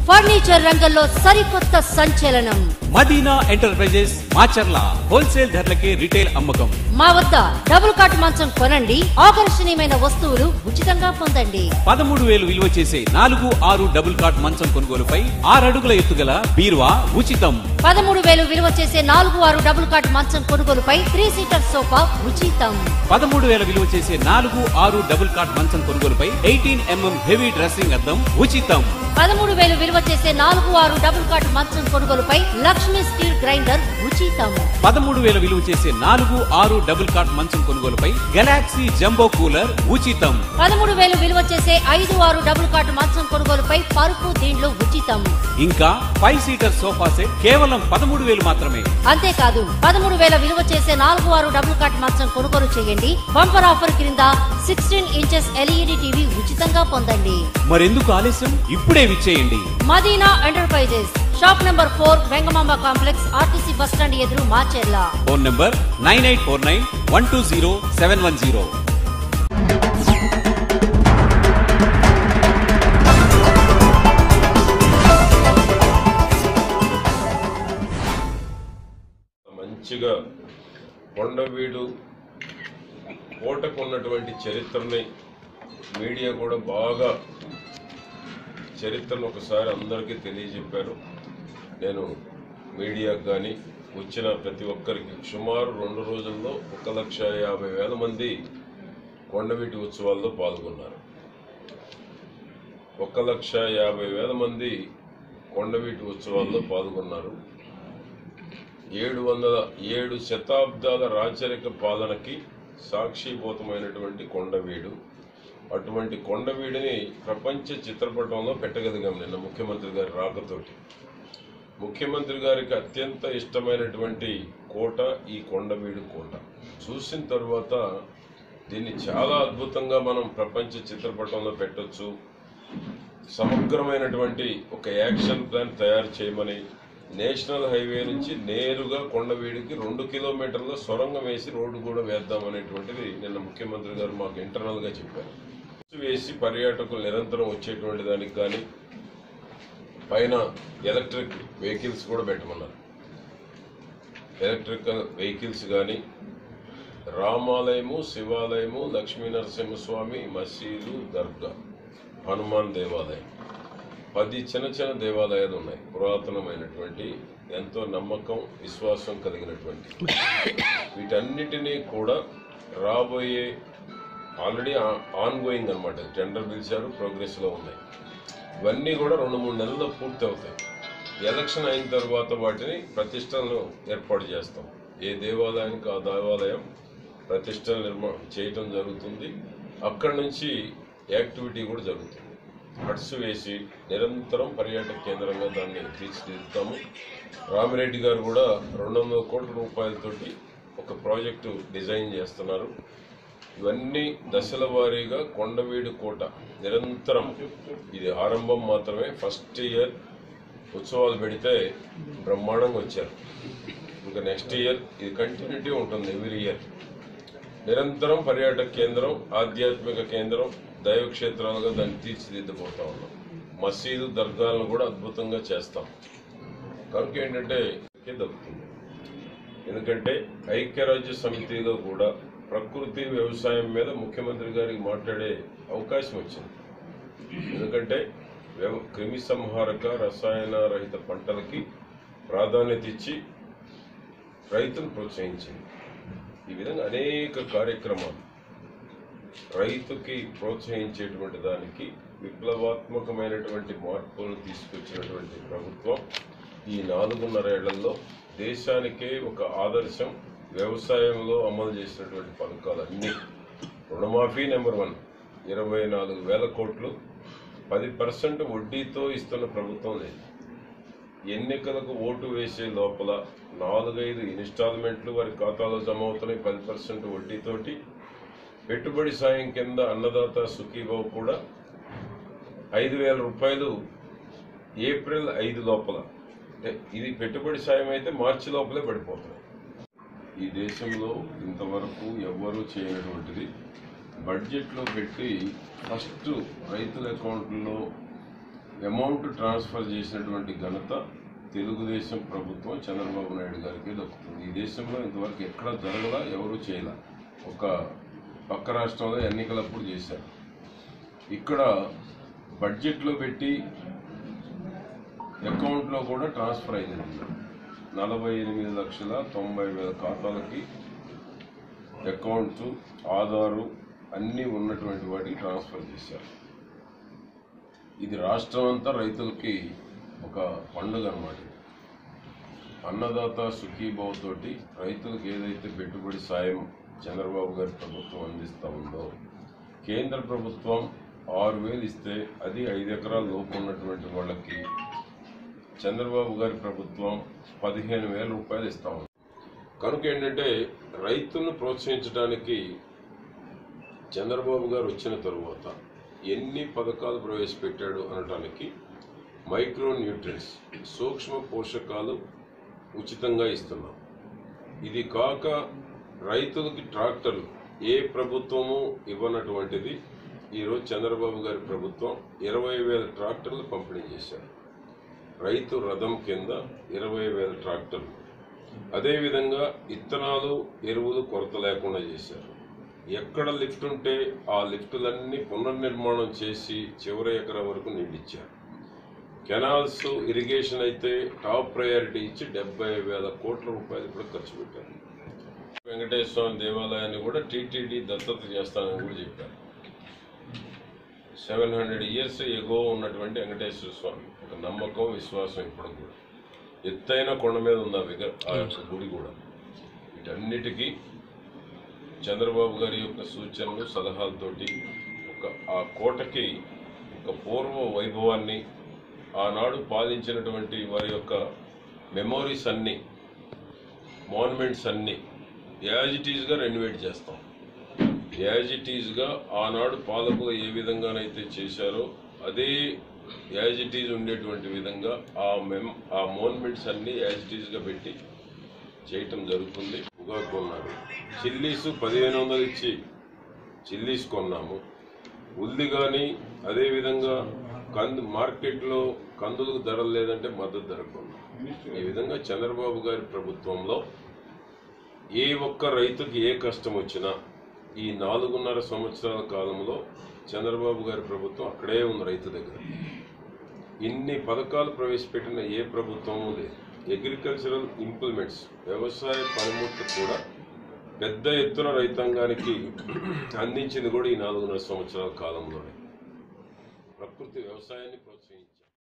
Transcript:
Furniture రంగంలో సరికొత్త సంచలనం మదీనా ఎంటర్ప్రైజెస్ మాచర్ల హోల్సేల్ ధరలకే రిటైల్ అమ్మకం మా వద్ద డబుల్ కాట్ మంచం కొనండి ఆకర్షణీయమైన వస్తువులు ఉచితంగా పొందండి పదమూడు వేలు విలువ చేసే నాలుగు ఆరు డబుల్ కాట్ మంచం కొనుగోలుపై ఆరు అడుగుల ఎత్తుగల బీరువా ఉచితం పదమూడు వేలు విలువ చేసే నాలుగు ఆరు డబుల్ కాట్ మంచం కొనుగోలుపై త్రీ సీటర్ సోఫా ఉచితం పదమూడు వేల విలువ చేసే నాలుగు ఆరు డబుల్ కాట్ మంచం కొనుగోలుపై ఎయిటీన్ ఎంఎం హెవీ డ్రెస్సింగ్ అద్దం ఉచితం పదమూడు వేలు విలువ చేసే నాలుగు ఆరు డబుల్ కాట్ మంచం కొనుగోలుపై లక్ష్మీ స్టీల్ గ్రైండర్ ఉచితం పదమూడు వేల విలువ చేసే నాలుగు ఆరు డబుల్ కాట్ మంచం కొనుగోలుపై గెలాక్సీ జంబో కూలర్ ఉచితం పదమూడు వేలు విలువ చేసే ఐదు ఆరు డబుల్ కాట్ మంచం కొనుగోలుపై పరుపు దీండ్లు ఉచితం ఇంకా ఫైవ్ సీటర్ సోఫా సెట్ కేవలం పదమూడు వేలు మాత్రమే అంతేకాదు పదమూడు వేల విలువ చేసే నాలుగు ఆరు డబుల్ కాట్ మంచం కొనుగోలు చేయండి బంపర్ ఆఫర్ క్రింద సిక్స్టీన్ ఇంచెస్ ఎల్ఈడి టీవీ ఉచితంగా పొందండి మరెందుకు ఆలస్యం ఇప్పుడే విచ్చేయండి Madina enterprises shop number four Vengamamba complex RTC bus stand ఎదురు Macherla phone number nine eight four nine one two zero seven one zero మంచిగా కొండవీడు కోటకు ఉన్నటువంటి చరిత్రని మీడియా కూడా బాగా చరిత్రను ఒకసారి అందరికీ తెలియజెప్పారు నేను మీడియాకు కానీ వచ్చిన ప్రతి ఒక్కరికి సుమారు రెండు రోజుల్లో ఒక లక్ష యాభై వేల మంది కొండవీటి ఉత్సవాల్లో పాల్గొన్నారు ఒక లక్ష యాభై వేల మంది కొండవీటి ఉత్సవాల్లో పాల్గొన్నారు ఏడు వందల ఏడు శతాబ్దాల రాచరిక పాలనకి సాక్షిభూతమైనటువంటి కొండవీడు అటువంటి కొండవీడిని ప్రపంచ చిత్రపటంలో పెట్టగలిగాం నిన్న ముఖ్యమంత్రి గారి రాకతోటి ముఖ్యమంత్రి గారికి అత్యంత ఇష్టమైనటువంటి కోట ఈ కొండవీడు కోట చూసిన తర్వాత దీన్ని చాలా అద్భుతంగా మనం ప్రపంచ చిత్రపటంలో పెట్టొచ్చు సమగ్రమైనటువంటి ఒక యాక్షన్ ప్లాన్ తయారు చేయమని నేషనల్ హైవే నుంచి నేరుగా కొండవీడికి రెండు కిలోమీటర్ల సొరంగం వేసి రోడ్డు కూడా వేద్దామనేటువంటిది నిన్న ముఖ్యమంత్రి గారు మాకు ఇంటర్నల్ గా చెప్పారు వేసి పర్యాటకులు నిరంతరం వచ్చేటువంటి దానికి కానీ పైన ఎలక్ట్రిక్ వెహికల్స్ కూడా పెట్టమన్నారు ఎలక్ట్రికల్ వెహికల్స్ కానీ రామాలయము శివాలయము లక్ష్మీ నరసింహస్వామి మసీదు దర్గా హనుమాన్ దేవాలయం పది చిన్న చిన్న దేవాలయాలు ఉన్నాయి పురాతనమైనటువంటి ఎంతో నమ్మకం విశ్వాసం కలిగినటువంటి వీటన్నిటినీ కూడా రాబోయే ఆల్రెడీ ఆన్ గోయింగ్ అనమాట టెండర్ పిలిచారు ప్రోగ్రెస్ లో ఉన్నాయి ఇవన్నీ కూడా రెండు మూడు నెలల్లో పూర్తి అవుతాయి ఎలక్షన్ అయిన తర్వాత వాటిని ప్రతిష్టలను ఏర్పాటు చేస్తాం ఏ దేవాలయానికి ఆ దేవాలయం ప్రతిష్టలు నిర్మా చేయటం జరుగుతుంది అక్కడి నుంచి యాక్టివిటీ కూడా జరుగుతుంది హట్స్ వేసి నిరంతరం పర్యాటక కేంద్రంగా దాన్ని తీర్చిదిద్దుతాము రామిరెడ్డి గారు కూడా రెండు వందల కోట్ల రూపాయలతోటి ఒక ప్రాజెక్టు డిజైన్ చేస్తున్నారు ఇవన్నీ దశల వారీగా కొండవీడు కోట నిరంతరం ఇది ఆరంభం మాత్రమే ఫస్ట్ ఇయర్ ఉత్సవాలు పెడితే బ్రహ్మాండంగా వచ్చారు ఇంకా నెక్స్ట్ ఇయర్ ఇది కంటిన్యూటీ ఉంటుంది ఎవ్రీ ఇయర్ నిరంతరం పర్యాటక కేంద్రం ఆధ్యాత్మిక కేంద్రం దైవ క్షేత్రాలుగా దాన్ని తీర్చిదిద్దబోతా ఉన్నాం మసీదు దర్గాలను కూడా అద్భుతంగా చేస్తాం కనుక ఏంటంటే దక్కుతుంది ఎందుకంటే ఐక్యరాజ్య సమితిలో కూడా ప్రకృతి వ్యవసాయం మీద ముఖ్యమంత్రి గారికి మాట్లాడే అవకాశం వచ్చింది ఎందుకంటే వ్యవ క్రిమి సంహారక రసాయన రహిత పంటలకి ప్రాధాన్యత ఇచ్చి రైతును ప్రోత్సహించింది ఈ విధంగా అనేక కార్యక్రమాలు రైతుకి ప్రోత్సహించేటువంటి దానికి విప్లవాత్మకమైనటువంటి మార్పులను తీసుకొచ్చినటువంటి ప్రభుత్వం ఈ నాలుగున్నర ఏళ్లలో దేశానికే ఒక ఆదర్శం వ్యవసాయంలో అమలు చేసినటువంటి పథకాలన్నీ రుణమాఫీ నెంబర్ వన్ ఇరవై నాలుగు వేల కోట్లు పది పర్సెంట్ వడ్డీతో ఇస్తున్న ప్రభుత్వం లేదు ఎన్నికలకు ఓటు వేసే లోపల నాలుగైదు ఇన్స్టాల్మెంట్లు వారి ఖాతాలో జమ అవుతున్నాయి పది పర్సెంట్ వడ్డీతోటి పెట్టుబడి సాయం కింద అన్నదాత సుఖీభావ్ కూడా ఐదు వేల రూపాయలు ఏప్రిల్ ఐదు లోపల అంటే ఇది పెట్టుబడి సాయం అయితే మార్చి లోపలే పడిపోతుంది ఈ దేశంలో ఇంతవరకు ఎవ్వరూ చేయనటువంటిది బడ్జెట్లో పెట్టి ఫస్ట్ రైతుల అకౌంట్లో అమౌంట్ ట్రాన్స్ఫర్ చేసినటువంటి ఘనత తెలుగుదేశం ప్రభుత్వం చంద్రబాబు నాయుడు గారికి దక్కుతుంది ఈ దేశంలో ఇంతవరకు ఎక్కడ జరగలా ఎవరు చేయలే ఒక పక్క రాష్ట్రంలో ఎన్నికలప్పుడు చేశారు ఇక్కడ బడ్జెట్లో పెట్టి అకౌంట్లో కూడా ట్రాన్స్ఫర్ అయింది నలభై ఎనిమిది లక్షల తొంభై వేల ఖాతాలకి అకౌంట్స్ ఆధారు అన్నీ ఉన్నటువంటి వాటికి ట్రాన్స్ఫర్ చేశారు ఇది రాష్ట్రం అంతా రైతులకి ఒక పండుగ అన్నమాట ఇది. అన్నదాత సుఖీభావ తోటి రైతులకు ఏదైతే పెట్టుబడి సాయం చంద్రబాబు గారి ప్రభుత్వం అందిస్తూ ఉందో కేంద్ర ప్రభుత్వం ఆరు వేలు ఇస్తే అది ఐదు ఎకరాల లోపు ఉన్నటువంటి వాళ్ళకి చంద్రబాబు గారి ప్రభుత్వం పదిహేను వేల రూపాయలు ఇస్తా ఉంది కనుక ఏంటంటే రైతులను ప్రోత్సహించడానికి చంద్రబాబు గారు వచ్చిన తరువాత ఎన్ని పథకాలు ప్రవేశపెట్టాడు అనటానికి మైక్రో న్యూట్రియన్స్ సూక్ష్మ పోషకాలు ఉచితంగా ఇస్తున్నాం ఇది కాక రైతులకి ట్రాక్టర్లు ఏ ప్రభుత్వము ఇవ్వనటువంటిది ఈరోజు చంద్రబాబు గారి ప్రభుత్వం ఇరవై వేల ట్రాక్టర్లు పంపిణీ చేశారు రైతు రథం కింద ఇరవై వేల ట్రాక్టర్లు అదేవిధంగా ఇత్తనాలు ఎరువులు కొరత లేకుండా చేశారు ఎక్కడ లిఫ్ట్ ఉంటే ఆ లిఫ్టులన్నీ పునర్నిర్మాణం చేసి చివరి ఎకరా వరకు నీళ్ళిచ్చారు కెనాల్స్ ఇరిగేషన్ అయితే టాప్ ప్రయారిటీ ఇచ్చి డెబ్బై వేల కోట్ల రూపాయలు కూడా ఖర్చు పెట్టారు వెంకటేశ్వర స్వామి దేవాలయాన్ని కూడా టీటీడీ దత్తత చేస్తానని కూడా చెప్పారు సెవెన్ హండ్రెడ్ ఇయర్స్ ఎగో ఉన్నటువంటి వెంకటేశ్వర స్వామి ఒక నమ్మకం విశ్వాసం ఇప్పుడు కూడా ఎత్తైన కొండ మీద ఉంది ఆ విగ్ర ఆ యొక్క గుడి కూడా వీటన్నిటికీ చంద్రబాబు గారి యొక్క సూచనలు సలహాలతోటి ఒక ఆ కోటకి ఒక పూర్వ వైభవాన్ని ఆనాడు పాలించినటువంటి వారి యొక్క మెమోరీస్ అన్నీ మాన్యుమెంట్స్ అన్నీ యాజ్ ఇట్ ఈజ్గా రెనోవేట్ చేస్తాం యాజ్ ఇట్ ఈజ్గా ఆనాడు పాలకులు ఏ విధంగానైతే చేశారో అదే యాజ్ ఇట్ ఈజ్ ఉండేటువంటి విధంగా ఆ మెమ్ ఆ మోన్మెంట్స్ అన్నీ యాజ్ ఇట్ ఈజ్గా పెట్టి చేయటం జరుగుతుంది ఉగాది కొన్నారు చిల్లీస్ పదిహేను వందలు ఇచ్చి చిల్లీస్ కొన్నాము ఉల్లి కానీ అదేవిధంగా కందు మార్కెట్లో కందులకు ధరలు లేదంటే మద్దతు ధర కొన్నాం ఈ విధంగా చంద్రబాబు గారి ప్రభుత్వంలో ఏ ఒక్క రైతుకి ఏ కష్టం వచ్చినా ఈ నాలుగున్నర సంవత్సరాల కాలంలో చంద్రబాబు గారి ప్రభుత్వం అక్కడే ఉంది రైతు దగ్గర ఇన్ని పథకాలు ప్రవేశపెట్టిన ఏ ప్రభుత్వము లేదు అగ్రికల్చరల్ ఇంప్లిమెంట్స్ వ్యవసాయ పనిముట్లు కూడా పెద్ద ఎత్తున రైతాంగానికి అందించింది కూడా ఈ నాలుగున్నర సంవత్సరాల కాలంలోనే ప్రకృతి వ్యవసాయాన్ని ప్రోత్సహించింది